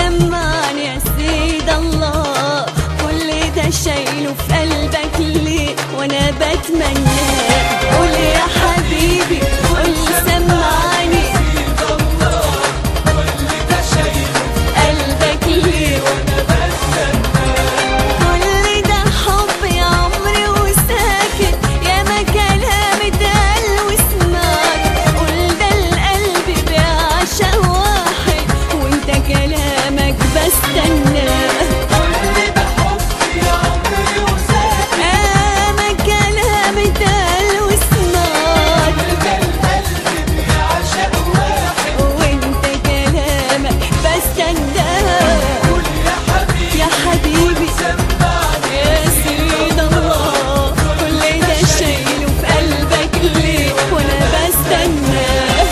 سمعني يا سيد الله كل ده شايله في قلبك ليه وانا بتمنى قول يا حبيبي قول سمعني قلبك ليه كل ده حب يا عمري وساكت يا ما كلام اتقال وسمعت قول ده القلب بيعشق واحد وانت كلامك بستناه انا كلام اتقال وسمعت وانت كلامك بستناه يا حبيبي يا سيد الله كل ده شايله في قلبك ليه وانا بستناه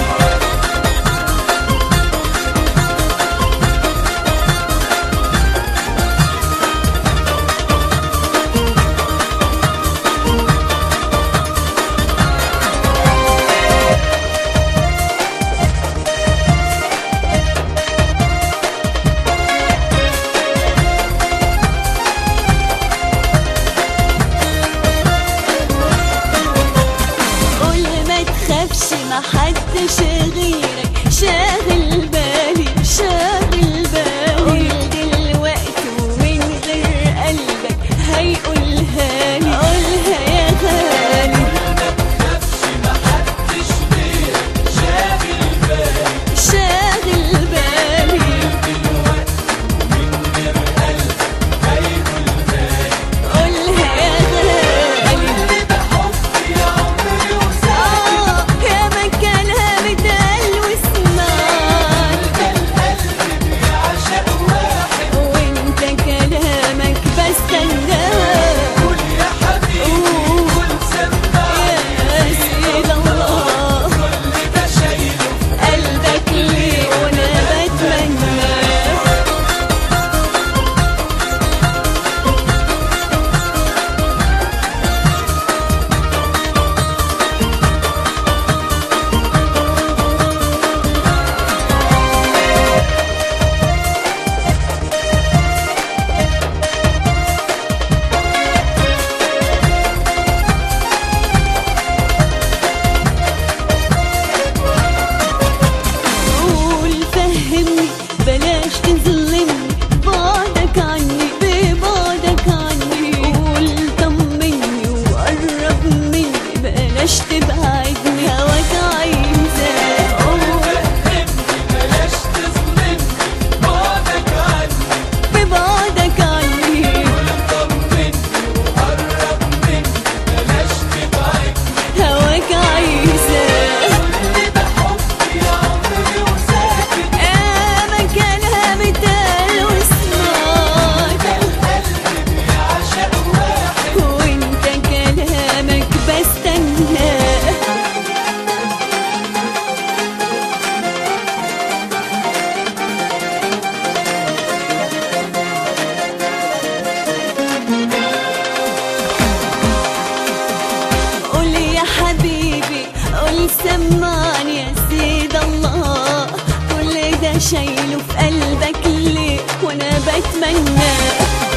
قول ما تخافش ما حدش غيرك شاغل بالي شاغل بالي قول دلوقتي ومن غير قلبك هيقولها لي قولها يا غالي شاغل بالي قولها يا غالي آه يا ما كلام اتقال وسمعت وانت كلامك بستناه قول يا سيد الله قلبك ليه وانا بتمناه قول فهمني بلاش تظلمني بعدك عني ببعدك عني قول طمني وقرب مني بلاش تبعدني هواك عايزة قول ببعدك عني هواك عايزة انا كلام اتقال وسمعت وانت كلامك بستناه قول يا حبيبي قول سمعني يا سيد الله كل ده شايله في قلبك ليه وانا بتمنى